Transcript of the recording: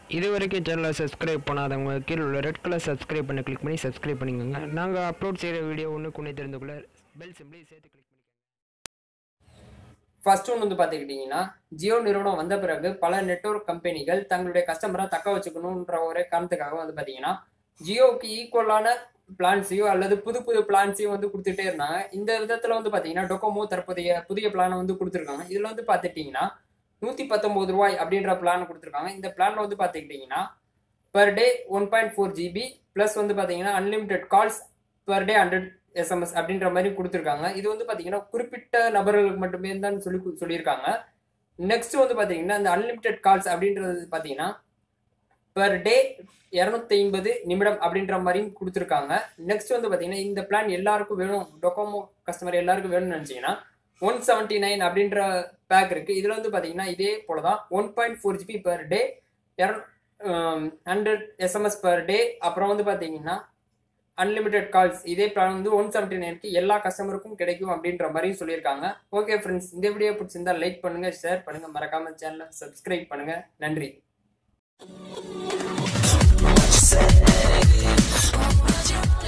இது வரைக்கும் சேனலை சப்ஸ்கிரைப் பண்ணாதவங்க கீழே உள்ள ரெட் கலர் சப்ஸ்கிரைப் பண்ண கிளிக் பண்ணி சப்ஸ்கிரைப் பண்ணிக்கோங்க நாங்கள் அப்லோட் செய்கிற வீடியோ ஒன்று கொண்டு தெரிந்துக்குள்ள பெல் சிம்பிளி சேர்த்து கிளிக் பண்ணிக்கோங்க ஃபர்ஸ்ட் ஒன்று வந்து பார்த்துக்கிட்டிங்கன்னா ஜியோ நிறுவனம் வந்த பிறகு பல நெட்வொர்க் கம்பெனிகள் தங்களுடைய கஸ்டமரை தக்க வச்சுக்கணுன்ற ஒரே காரணத்துக்காக வந்து பார்த்தீங்கன்னா ஜியோவுக்கு ஈக்குவலான பிளான்ஸையோ அல்லது புது புது பிளான்ஸையும் வந்து கொடுத்துட்டே இருந்தாங்க இந்த விதத்தில் வந்து பார்த்தீங்கன்னா டொக்கோமோ தற்போதைய புதிய பிளானை வந்து கொடுத்துருக்காங்க இதில் வந்து பார்த்துட்டிங்கன்னா நூற்றி பத்தொம்போது ரூபாய் அப்படின்ற பிளான் கொடுத்துருக்காங்க இந்த பிளானில் வந்து பார்த்துக்கிட்டிங்கன்னா per day one point four GB plus வந்து பார்த்தீங்கன்னா unlimited calls per day hundred SMS அப்படின்ற மாதிரி கொடுத்துருக்காங்க இது வந்து பார்த்தீங்கன்னா குறிப்பிட்ட நபர்களுக்கு மட்டுமே தான் சொல்லி கு- சொல்லியிருக்காங்க நெக்ஸ்ட் வந்து பார்த்தீங்கன்னா இந்த அன்லிமிட்டெட் கால்ஸ் அப்படின்றது பார்த்தீங்கன்னா பர் டே இரநூத்தி ஐம்பது நிமிடம் அப்படின்ற மாதிரியும் கொடுத்துருக்காங்க நெக்ஸ்ட் வந்து பார்த்தீங்கன்னா இந்த பிளான் எல்லாருக்கும் வேணும் டொக்கோமோ கஸ்டமர் எல்லாருக்கும் வேணும்னு நினச்சிங்கன்னா ஒன் செவன்ட்டி நைன் அப்படின்ற பேக் இருக்குது இதில் வந்து பார்த்தீங்கன்னா இதே போல தான் one point four GB per day hundred SMS per day அப்புறம் வந்து பார்த்தீங்கன்னா அன்லிமிட்டெட் கால்ஸ் இதே பிளான் வந்து ஒன் செவன்ட்டி நைனுக்கு எல்லா கஸ்டமருக்கும் கிடைக்கும் அப்படின்ற மாதிரியும் சொல்லியிருக்காங்க ஓகே ஃப்ரெண்ட்ஸ் இந்த வீடியோ பிடிச்சிருந்தா லைக் பண்ணுங்க ஷேர் பண்ணுங்க மறக்காம சேனலை சப்ஸ்கிரைப் பண்ணுங்க நன்றி Say,